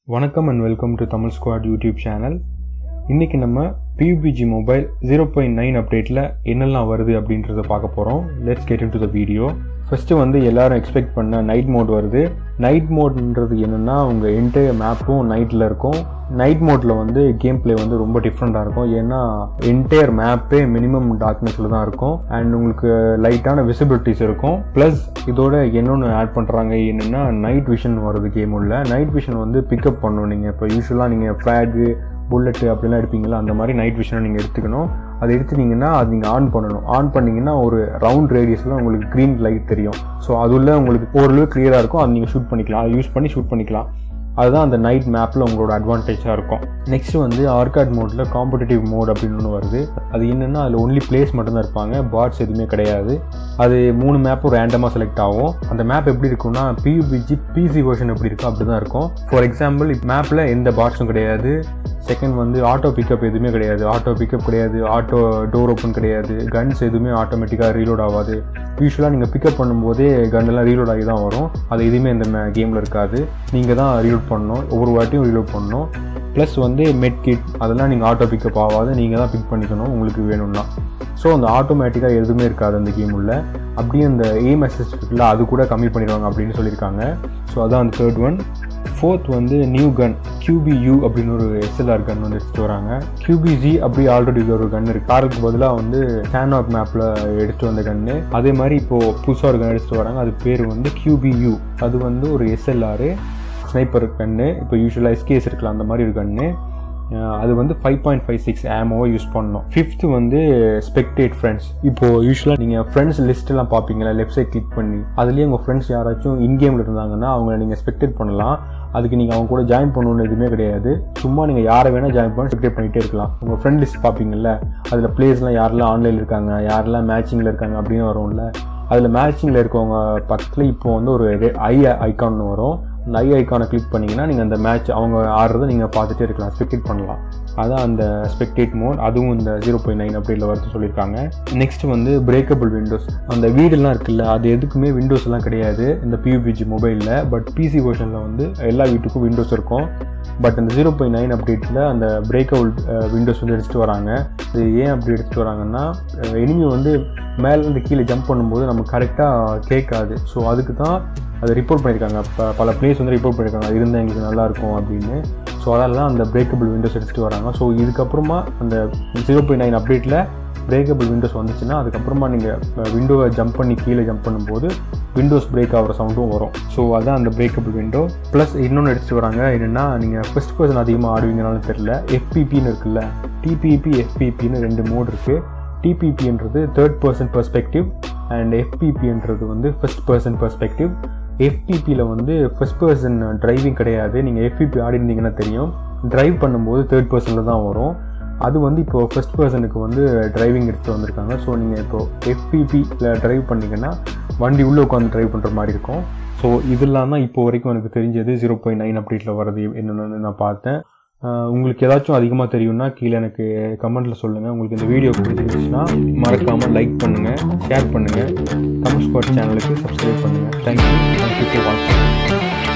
வணக்கம் and welcome to Tamil squad YouTube channel இன்றைக்கி நம்ம PUBG mobile zero point nine அப்டேட்டில் என்னெல்லாம் வருது அப்படின்றத பார்க்க போகிறோம் let's get into the video first வந்து எல்லாரும் எக்ஸ்பெக்ட் பண்ண நைட் மோட் வருது நைட் மோட்ன்றது என்னென்னா உங்கள் என்டையர் மேப்பும் நைட்டில் இருக்கும் நைட் மோட்டில் வந்து கேம் ப்ளே வந்து ரொம்ப டிஃப்ரெண்ட்டாக இருக்கும் ஏன்னா என்டையர் மேப்பே மினிமம் டார்க்னஸில் தான் இருக்கும் அண்ட் உங்களுக்கு லைட்டான விசிபிலிட்டிஸ் இருக்கும் ப்ளஸ் இதோட இன்னொன்று ஆட் பண்ணுறாங்க என்னென்னா நைட் விஷன் வருது கேம் உள்ள நைட் விஷன் வந்து பிக்கப் பண்ணணும் நீங்கள் இப்போ யூஸ்வலாக நீங்கள் ஃப்ளாகு புல்லட்டு அப்படிலாம் எடுப்பீங்களா அந்த மாதிரி நைட் விஷனை நீங்கள் எடுத்துக்கணும் அதை எடுத்துனீங்கன்னா அது நீங்கள் ஆன் பண்ணணும் ஆன் பண்ணிங்கன்னா ஒரு ரவுண்ட் ரேடியஸில் உங்களுக்கு க்ரீன் லைட் தெரியும் ஸோ அதுள்ள உங்களுக்கு ஓரளவு கிளியராக இருக்கும் அது நீங்கள் ஷூட் பண்ணிக்கலாம் அதை யூஸ் பண்ணி ஷூட் பண்ணிக்கலாம் அதுதான் அந்த நைட் மேப்பில் உங்களோட அட்வான்டேஜாக இருக்கும் நெக்ஸ்ட் வந்து ஆர்காட் மோடில் காம்படிட்டிவ் மோட் அப்படின்னு ஒன்று வருது அது என்னென்னா அதில் ஒன்லி பிளேஸ் மட்டும்தான் இருப்பாங்க பாட்ஸ் எதுவுமே கிடையாது அது மூணு மேப்பும் ரேண்டமாக செலக்ட் ஆகும் அந்த மேப் எப்படி இருக்கும்னா பியூபிஜி பிசி வெர்ஷன் எப்படி இருக்கோ அப்படி தான் இருக்கும் ஃபார் எக்ஸாம்பிள் மேப்பில் எந்த பாட்ஸும் கிடையாது செகண்ட் வந்து ஆட்டோ பிக்கப் எதுவுமே கிடையாது ஆட்டோ பிக்கப் கிடையாது ஆட்டோ டோர் ஓப்பன் கிடையாது கன்ஸ் எதுவுமே ஆட்டோமேட்டிக்காக ரீலோட் ஆகாது யூஸ்வலாக நீங்கள் பிக்கப் பண்ணும்போதே கன்னெல்லாம் ரீலோட் ஆகி தான் வரும் அது எதுவுமே இந்த கேமில் இருக்காது நீங்கள் தான் ரீலோட் பண்ணணும் ஒவ்வொரு வாட்டியும் ரீலோட் பண்ணணும் ப்ளஸ் வந்து மெட் கிட் அதெல்லாம் நீங்கள் ஆட்டோ பிக்கப் ஆகாது நீங்கள் தான் பிக் பண்ணிக்கணும் உங்களுக்கு வேணும்னா ஸோ அந்த ஆட்டோமேட்டிக்காக எதுவுமே இருக்காது அந்த கேம் உள்ள அப்படியே அந்த எய்ம் அசிஸ்ட் இருக்குல்ல அது கூட கம்மி பண்ணிடுவாங்க அப்படின்னு சொல்லியிருக்காங்க ஸோ அதான் அந்த தேர்ட் ஒன் ஃபோர்த் வந்து நியூ கன் QBU அப்படின்னு ஒரு எஸ்எல்ஆர் கன் வந்து எடுத்துகிட்டு வராங்க QBZ அப்படி ஆல்ரெடி ஒரு கன் இருக்குது காருக்கு பதிலாக வந்து ஸ்டான்ஆக் மேப்பில் எடுத்துகிட்டு வந்த கன்று அதே மாதிரி இப்போது புதுசாக ஒரு கன் எடுத்துகிட்டு வராங்க அது பேர் வந்து QBU அது வந்து ஒரு எஸ்எல்ஆர் ஸ்னைப்பர் கன்று இப்போ யூஸ்வலாக எஸ்கேஎஸ் இருக்கலாம் அந்த மாதிரி ஒரு கன்று அது வந்து ஃபைவ் பாயிண்ட் ஃபைவ் சிக்ஸ் ஆமோவை யூஸ் பண்ணணும் ஃபிஃப்த்து வந்து ஸ்பெக்டேட் ஃப்ரெண்ட்ஸ் இப்போது யூஸ்வலாக நீங்கள் ஃப்ரெண்ட்ஸ் லிஸ்ட்டெல்லாம் பார்ப்பீங்களா லெஃப்ட் சைட் கிளிக் பண்ணி அதுலேயே உங்கள் ஃப்ரெண்ட்ஸ் யாராச்சும் இன்கேமில் இருந்தாங்கன்னா அவங்கள நீங்கள் ஸ்பெக்டேட் பண்ணலாம் அதுக்கு நீங்கள் அவங்க கூட ஜாயின் பண்ணணும்னு எதுவுமே கிடையாது சும்மா நீங்கள் யாரை வேணால் ஜாயின் பண்ணி ஸ்பெக்டேட் பண்ணிகிட்டே இருக்கலாம் உங்கள் ஃப்ரெண்ட் லிஸ்ட் பார்ப்பீங்கல்ல அதில் பிளேஸ்லாம் யாரெல்லாம் ஆன்லைனில் இருக்காங்க யாரெல்லாம் மேட்சிங்கில் இருக்காங்க அப்படின்னு வரும்ல அதில் மேட்சிங்கில் இருக்கவங்க பக்கத்தில் இப்போ வந்து ஒரு ஐ ஐக்கான் வரும் அந்த ஐ ஐக்கானை கிளிக் பண்ணிங்கன்னா நீங்கள் அந்த மேட்ச் அவங்க ஆடுறதை நீங்கள் பார்த்துட்டே இருக்கலாம் ஸ்பெக்டேட் பண்ணலாம் அதான் அந்த ஸ்பெக்டேட் மோட் அதுவும் இந்த ஜீரோ பாயிண்ட் நைன் அப்படியில் வருது சொல்லியிருக்காங்க நெக்ஸ்ட் வந்து பிரேக்கபிள் விண்டோஸ் அந்த வீடெல்லாம் இருக்குல்ல அது எதுக்குமே விண்டோஸ் எல்லாம் கிடையாது இந்த பியூபிஜி மொபைலில் பட் பிசி வெர்ஷனில் வந்து எல்லா வீட்டுக்கும் விண்டோஸ் இருக்கும் பட் அந்த ஜீரோ பாயிண்ட் நைன் அப்டேட்டில் அந்த பிரேக்கபிள் விண்டோஸ் வந்து எடுத்துகிட்டு வராங்க அது ஏன் அப்படி எடுத்துகிட்டு வராங்கன்னா எனிமி வந்து மேலேருந்து கீழே ஜம்ப் பண்ணும்போது நமக்கு கரெக்டாக கேட்காது ஸோ அதுக்கு தான் அதை ரிப்போர்ட் பண்ணியிருக்காங்க இப்போ பல பிளேஸ் வந்து ரிப்போர்ட் பண்ணியிருக்காங்க அது இருந்தால் எங்களுக்கு நல்லாயிருக்கும் அப்படின்னு ஸோ அதெல்லாம் அந்த பிரேக்கபிள் விண்டோஸ் எடுத்துகிட்டு வராங்க ஸோ இதுக்கப்புறமா அந்த ஜீரோ பாயிண்ட் நைன் அப்டேட்டில் பிரேக்கபிள் விண்டோஸ் வந்துச்சுன்னா அதுக்கப்புறமா நீங்கள் விண்டோவை ஜம்ப் பண்ணி கீழே ஜம்ப் பண்ணும்போது விண்டோஸ் பிரேக் ஆகிற சவுண்டும் வரும் ஸோ அதான் அந்த பிரேக்கபிள் விண்டோ ப்ளஸ் இன்னொன்று எடுத்துகிட்டு வராங்க என்னென்னா நீங்கள் ஃபஸ்ட் பர்சன் அதிகமாக ஆடுவீங்கனாலும் தெரில எஃபிபின்னு இருக்குல்ல டிபிபி எஃபிபின்னு ரெண்டு மோட் இருக்குது டிபிபின்றது தேர்ட் பர்சன் பெர்ஸ்பெக்டிவ் அண்ட் எஃபிபின்றது வந்து ஃபஸ்ட் பர்சன் பெர்ஸ்பெக்டிவ் எஃபிபியில் வந்து ஃபஸ்ட் பர்சன் டிரைவிங் கிடையாது நீங்கள் எஃபிபி ஆடிருந்தீங்கன்னா தெரியும் டிரைவ் பண்ணும்போது தேர்ட் பர்சனில் தான் வரும் அது வந்து இப்போது ஃபஸ்ட் பர்சனுக்கு வந்து டிரைவிங் எடுத்து வந்திருக்காங்க ஸோ நீங்கள் இப்போது எஃபிபியில் ட்ரைவ் பண்ணிங்கன்னா வண்டி உள்ளே உட்காந்து ட்ரைவ் பண்ணுற மாதிரி இருக்கும் ஸோ இதெல்லாம் தான் இப்போ வரைக்கும் எனக்கு தெரிஞ்சது ஜீரோ பாயிண்ட் நைன் அப்டேட்டில் வரது என்னென்னு நான் பார்த்தேன் உங்களுக்கு ஏதாச்சும் அதிகமாக தெரியும்னா கீழே எனக்கு கமெண்ட்டில் சொல்லுங்கள் உங்களுக்கு இந்த வீடியோ பிடிச்சிருந்துச்சுன்னா மறக்காமல் லைக் பண்ணுங்கள் ஷேர் பண்ணுங்கள் தமிழ் ஸ்குவாட் சேனலுக்கு சப்ஸ்கிரைப் பண்ணுங்கள் தேங்க்யூ தேங்க்யூ ஃபார் வாட்சிங்